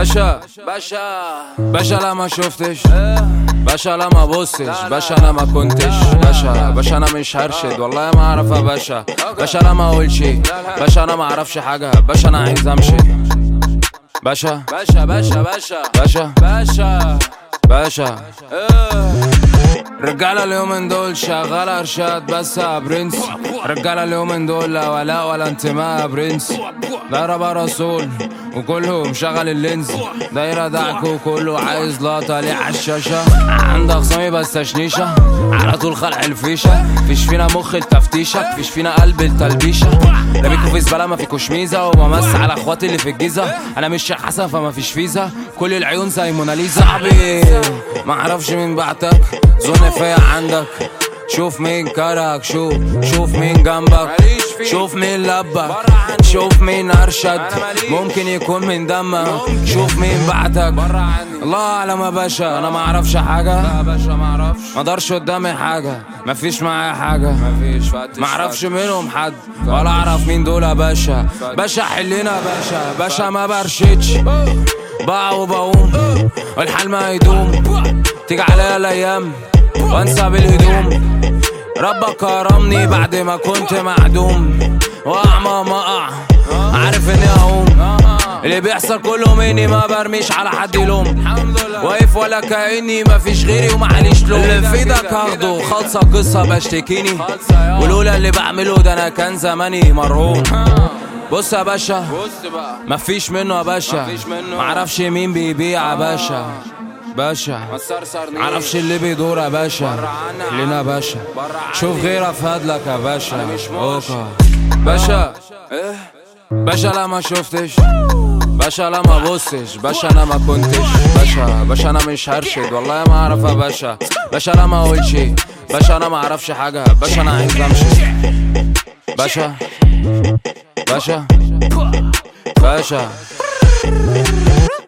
باشا باشا باشا لا ما شفتش باشا لا ما بصتش باشا انا ما كنتش باشا باشا انا مش هرشد والله ما اعرف يا باشا باشا لا ما اقولش باشا انا ما اعرفش حاجه باشا انا عايز امشي باشا باشا باشا باشا باشا باشا باشا رجالة اليومين دول شغالة ارشاد بس يا برنس رجالة اليومين دول لا ولاء ولا انتماء يا برنس دايرة بقى رسول وكله مشغل اللينز دايرة دعك وكله عايز لقطة ليه عالشاشة عندك خصامي بس تشنيشة على طول خلع الفيشة فيش فينا مخ التفتيشة فيش فينا قلب التلبيشة رميكوا في زبالة ما فيكوش ميزة وبمس على اخواتي اللي في الجيزة انا مش شيخ حسن فما فيش فيزا كل العيون زي موناليزا صاحبي ما اعرفش مين بعتك زون فيا عندك شوف مين كرهك شوف شوف مين جنبك شوف مين لبك شوف مين ارشد ممكن يكون من دمك شوف مين بعتك الله اعلم يا باشا انا ما اعرفش حاجه لا باشا ما اعرفش ما اقدرش قدامي حاجه ما فيش معايا حاجه ما فيش ما اعرفش منهم حد ولا اعرف مين دول يا باشا باشا حلنا يا باشا باشا ما برشدش بقع وبقوم والحال ما يدوم تيجي عليا الايام وانسى بالهدوم ربك كرمني بعد ما كنت معدوم واعمى مقع عارف اني هقوم اللي بيحصل كله مني ما برميش على حد يلوم واقف ولا كاني مفيش غيري ومعليش لوم اللي في ايدك هاخده خالصه قصه بشتكيني ولولا اللي بعمله ده انا كان زماني مرهون بص يا باشا مفيش منه يا باشا معرفش مين بيبيع يا باشا باشا معرفش اللي بيدور يا باشا لنا يا باشا شوف غيرها فادلك يا باشا اوكا باشا باشا لا ما شفتش باشا لا ما بصش باشا انا ما كنتش باشا باشا انا مش هرشد والله ما اعرف يا باشا باشا لا ما اقولش باشا انا ما اعرفش حاجه باشا انا عايز امشي باشا باشا باشا